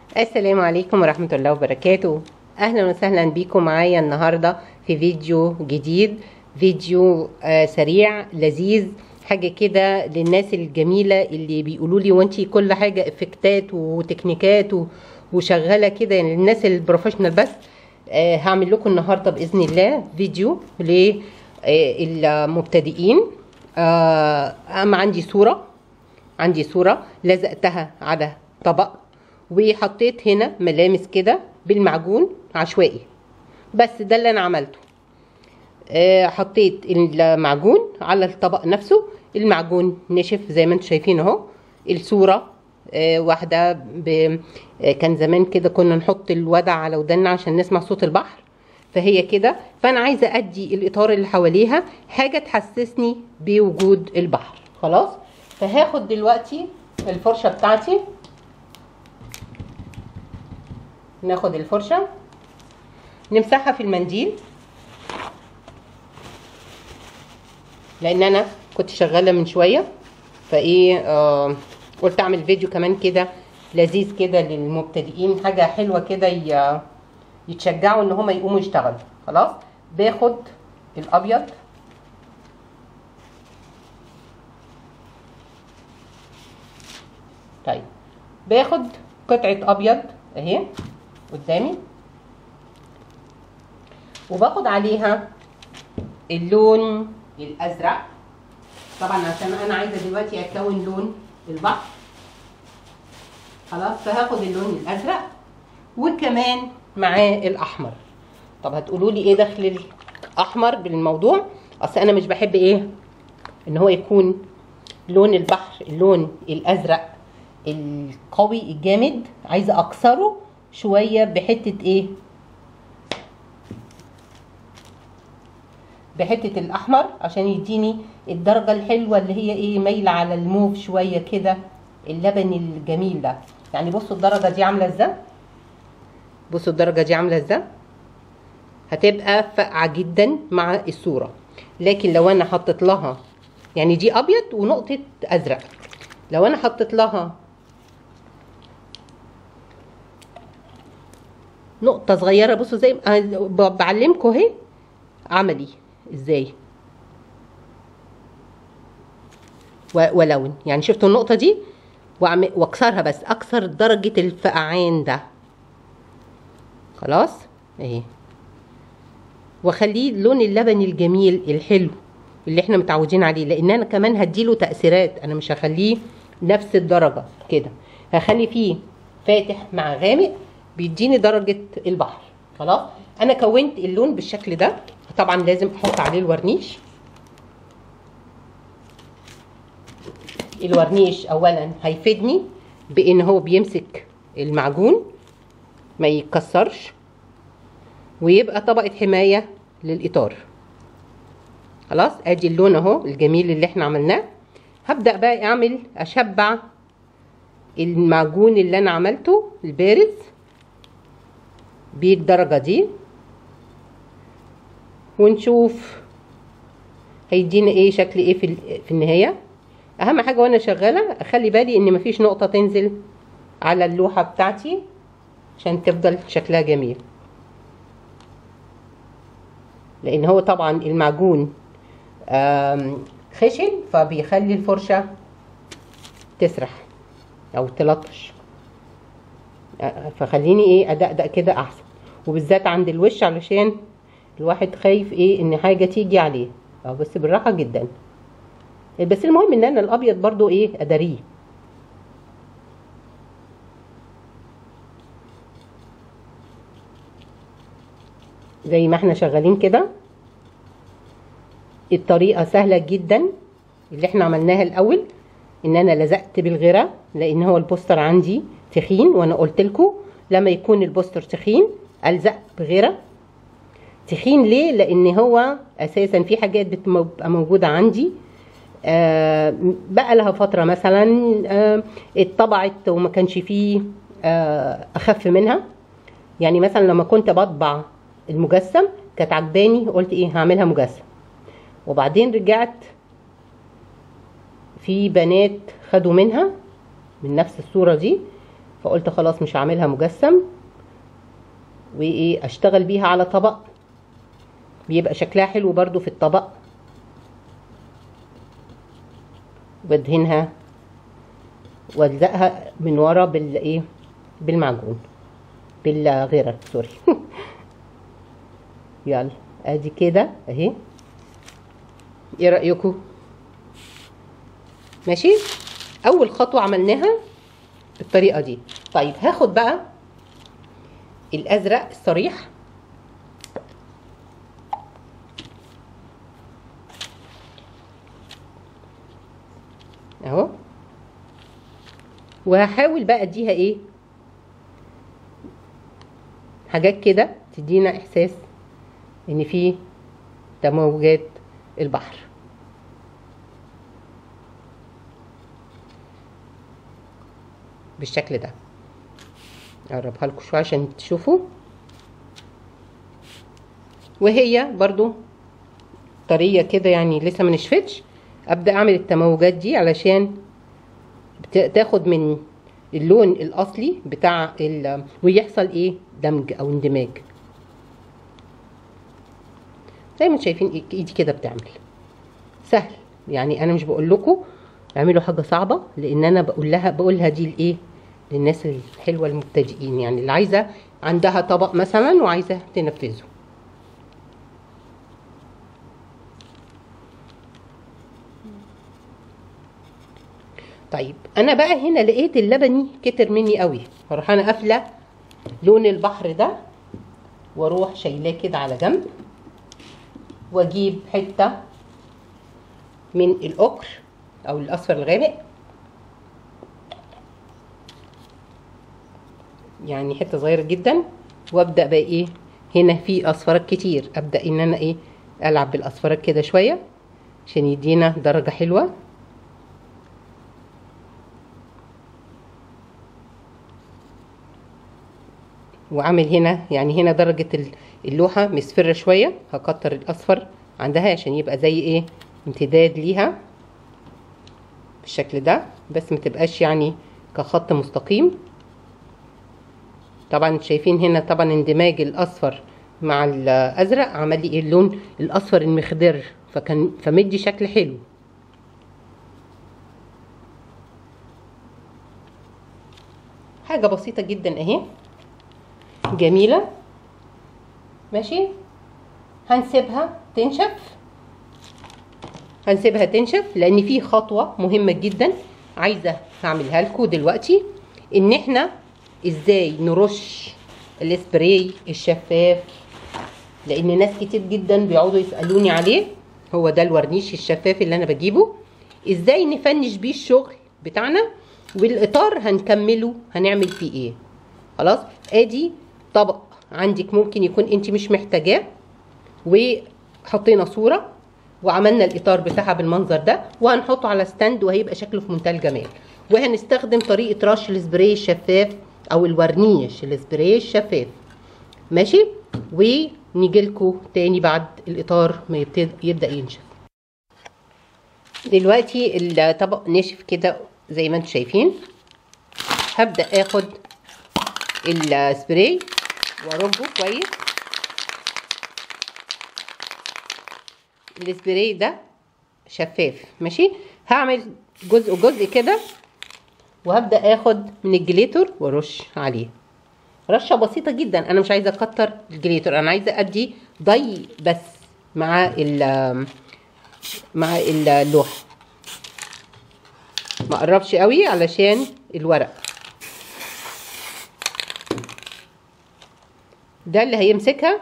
السلام عليكم ورحمة الله وبركاته أهلا وسهلا بيكم معايا النهاردة في فيديو جديد فيديو آه سريع لذيذ حاجة كده للناس الجميلة اللي بيقولوا لي وانتي كل حاجة افكتات وتكنيكات و- وشغالة كده يعني الناس البروفيشنال بس آه هعمل لكم النهاردة بإذن الله فيديو للمبتدئين آه أما عندي صورة عندي صورة لزقتها على طبق وحطيت هنا ملامس كده بالمعجون عشوائي بس ده اللي انا عملته آه، حطيت المعجون على الطبق نفسه المعجون نشف زي ما انتم شايفين اهو الصورة آه، واحدة ب... آه، كان زمان كده كنا نحط الودع على ودنا عشان نسمع صوت البحر فهي كده فانا عايزة ادي الاطار اللي حواليها حاجة تحسسني بوجود البحر خلاص فهاخد دلوقتي الفرشة بتاعتي ناخد الفرشة نمسحها في المنديل لان انا كنت شغالة من شوية فايه آه قلت اعمل فيديو كمان كده لذيذ كده للمبتدئين حاجة حلوة كده ي- يتشجعوا ان هم يقوموا يشتغلوا خلاص باخد الابيض طيب باخد قطعة ابيض اهي قدامي وباخد عليها اللون الازرق طبعا عشان انا عايزه دلوقتي اكون لون البحر خلاص فهاخد اللون الازرق وكمان معاه الاحمر طب هتقولوا لي ايه دخل الاحمر بالموضوع اصل انا مش بحب ايه ان هو يكون لون البحر اللون الازرق القوي الجامد عايزه اكسره شويه بحته ايه بحته الاحمر عشان يديني الدرجه الحلوه اللي هي ايه مايله على الموف شويه كده اللبني الجميل ده يعني بصوا الدرجه دي عامله ازاي بصوا الدرجه دي عامله ازاي هتبقى فاقعه جدا مع الصوره لكن لو انا حطيت لها يعني دي ابيض ونقطه ازرق لو انا حطيت لها نقطة صغيرة بصوا زي ما بعلمكم اهي عملي ازاي و- ولون يعني شفتوا النقطة دي وأعمل- واكسرها بس اكسر درجة الفقعان ده خلاص اهي واخليه اللون اللبني الجميل الحلو اللي احنا متعودين عليه لان انا كمان هديله تأثيرات انا مش هخليه نفس الدرجة كده هخلي فيه فاتح مع غامق بيديني درجة البحر خلاص انا كونت اللون بالشكل ده طبعا لازم احط عليه الورنيش الورنيش اولا هيفيدني بان هو بيمسك المعجون ما يتكسرش ويبقى طبقة حماية للإطار خلاص ادي اللون اهو الجميل اللي احنا عملناه هبدأ بقى اعمل اشبع المعجون اللي انا عملته البارز بالدرجة دي ونشوف هيدينا ايه شكل ايه في, ال- في النهاية اهم حاجة وانا شغالة اخلي بالي ان مفيش نقطة تنزل على اللوحة بتاعتي عشان تفضل شكلها جميل لان هو طبعا المعجون آم، خشن فبيخلي الفرشة تسرح او تلطش آه، فخليني ايه ادقدق كده احسن وبالذات عند الوش علشان الواحد خايف ايه ان حاجة تيجي عليه اه بس بالراحة جدا بس المهم ان انا الابيض برضو ايه اداريه زي ما احنا شغالين كده الطريقة سهلة جدا اللي احنا عملناها الاول ان انا لزقت بالغيرة لان هو البوستر عندي تخين وانا قلت لكم لما يكون البوستر تخين الزق بغيرة تخين ليه لان هو اساسا في حاجات بتبقى موجودة عندي آه بقى لها فترة مثلا آه اتطبعت وما كانش فيه آه اخف منها يعني مثلا لما كنت بطبع المجسم كانت عجباني قلت ايه هعملها مجسم وبعدين رجعت في بنات خدوا منها من نفس الصورة دي فقلت خلاص مش هعملها مجسم وايه اشتغل بيها على طبق بيبقى شكلها حلو برضو في الطبق وادهنها والزقها من ورا بالايه بالمعجون بالغيرة سوري يلا ادي كده اهي ايه رايكم ماشي اول خطوه عملناها بالطريقه دي طيب هاخد بقى الازرق الصريح اهو وهحاول بقى اديها ايه حاجات كده تدينا احساس ان في تموجات البحر بالشكل ده اقربها لكم شويه عشان تشوفوا وهي برضو طريه كده يعني لسه ما نشفتش ابدا اعمل التموجات دي علشان تاخد من اللون الاصلي بتاع ال... ويحصل ايه دمج او اندماج زي ما انتم شايفين ايدي كده بتعمل سهل يعني انا مش بقول لكم اعملوا حاجه صعبه لان انا بقول لها بقولها دي لايه للناس الحلوه المبتدئين يعني اللي عايزه عندها طبق مثلا وعايزه تنفذه طيب انا بقى هنا لقيت اللبني كتر مني قوي فاروح انا قافله لون البحر ده واروح شايلاه كده على جنب واجيب حته من الاكر او الاصفر الغامق يعني حته صغيره جدا وابدا بقى ايه هنا في اصفرات كتير ابدا ان انا ايه العب بالاصفرات كده شويه عشان يدينا درجه حلوه واعمل هنا يعني هنا درجه اللوحه مصفره شويه هكتر الاصفر عندها عشان يبقى زي ايه امتداد ليها بالشكل ده بس ما تبقاش يعني كخط مستقيم طبعا شايفين هنا طبعا اندماج الاصفر مع الازرق عمل لي ايه اللون الاصفر المخضر فكان فمدي شكل حلو حاجه بسيطه جدا اهي جميله ماشي هنسيبها تنشف هنسيبها تنشف لان في خطوه مهمه جدا عايزه هعملها لكم دلوقتي ان احنا ازاي نرش السبراي الشفاف لان ناس كتير جدا بيقعدوا يسالوني عليه هو ده الورنيش الشفاف اللي انا بجيبه ازاي نفنش بيه الشغل بتاعنا والاطار هنكمله هنعمل فيه ايه خلاص ادي طبق عندك ممكن يكون انت مش محتاجاه وحطينا صوره وعملنا الاطار بتاعها بالمنظر ده وهنحطه على ستاند وهيبقى شكله في منتهى الجمال وهنستخدم طريقه رش السبراي الشفاف او الورنيش السبراي الشفاف ماشي ونيجي لكم تاني بعد الاطار ما يبتدي يبدا ينشف دلوقتي الطبق نشف كده زي ما انتم شايفين هبدا اخد السبراي وارجه كويس السبراي ده شفاف ماشي هعمل جزء جزء كده وهبدا اخد من الجليتور وارش عليه رشه بسيطه جدا انا مش عايزه اكتر الجليتور انا عايزه ادي ضي بس مع ال مع اللوحه ما قربش قوي علشان الورق ده اللي هيمسكها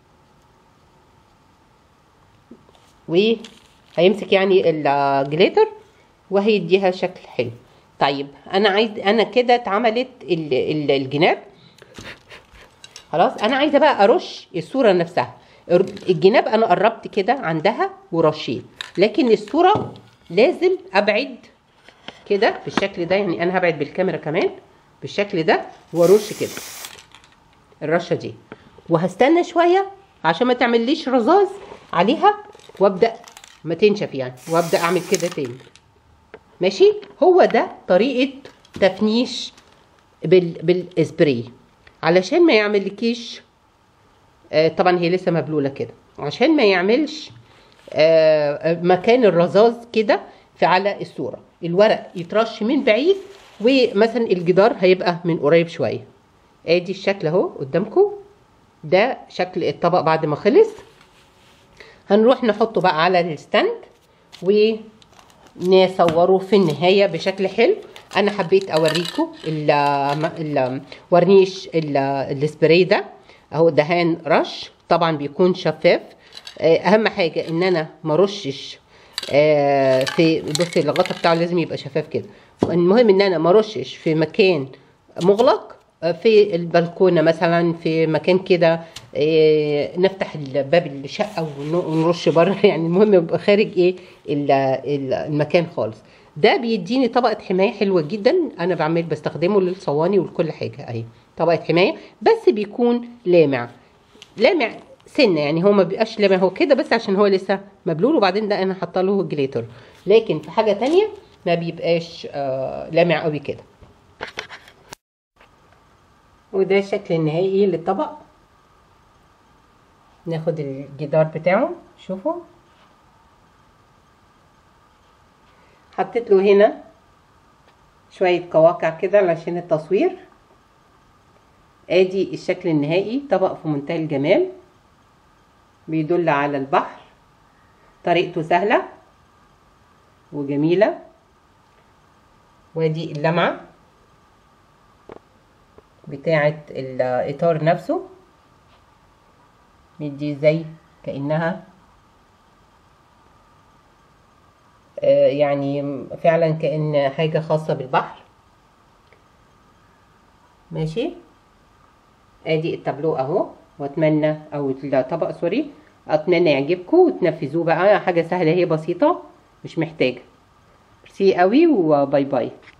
وهيمسك يعني الجليتر وهيديها شكل حلو طيب انا عايز انا كده اتعملت الجناب خلاص انا عايزه بقى ارش الصوره نفسها الجناب انا قربت كده عندها ورشيت لكن الصوره لازم ابعد كده بالشكل ده يعني انا هبعد بالكاميرا كمان بالشكل ده وارش كده الرشه دي وهستنى شويه عشان ما تعمليش رذاذ عليها وابدا ما تنشف يعني وابدا اعمل كده تاني ماشي هو ده طريقه تفنيش بال بالاسبراي علشان ما يعملكيش آه، طبعا هي لسه مبلوله كده عشان ما يعملش آه، مكان الرذاذ كده في على الصوره الورق يترش من بعيد ومثلا الجدار هيبقى من قريب شويه ادي الشكل اهو قدامكم ده شكل الطبق بعد ما خلص هنروح نحطه بقى على الستاند ونصوره في النهاية بشكل حلو انا حبيت اوريكم الورنيش السبراي ده اهو دهان رش طبعا بيكون شفاف آه، اهم حاجة ان انا مرشش آه، في بصي الغطا بتاعه لازم يبقى شفاف كده المهم ان انا مرشش في مكان مغلق في البلكونه مثلا في مكان كده إيه، نفتح باب الشقه ونرش بره يعني المهم يبقى خارج ايه ال- ال- المكان خالص ده بيديني طبقه حمايه حلوه جدا انا بعمل بستخدمه للصواني ولكل حاجه اهي طبقه حمايه بس بيكون لامع لامع سنه يعني هو ما بيبقاش لامع هو كده بس عشان هو لسه مبلول وبعدين ده انا حاطه له جليتر لكن في حاجه تانية ما بيبقاش آه لامع قوي كده وده الشكل النهائي للطبق ناخد الجدار بتاعه شوفوا حطيت له هنا شوية قواقع كده علشان التصوير ادي الشكل النهائي طبق في منتهى الجمال بيدل على البحر طريقته سهلة وجميلة وادي اللمعة بتاعة الإطار نفسه ندي زي كأنها آه، يعني فعلا كأن حاجة خاصة بالبحر ماشي ادي التابلو اهو واتمنى او الطبق سوري اتمنى يعجبكم وتنفذوه بقى حاجة سهلة هي بسيطة مش محتاجة ميرسي قوي وباي باي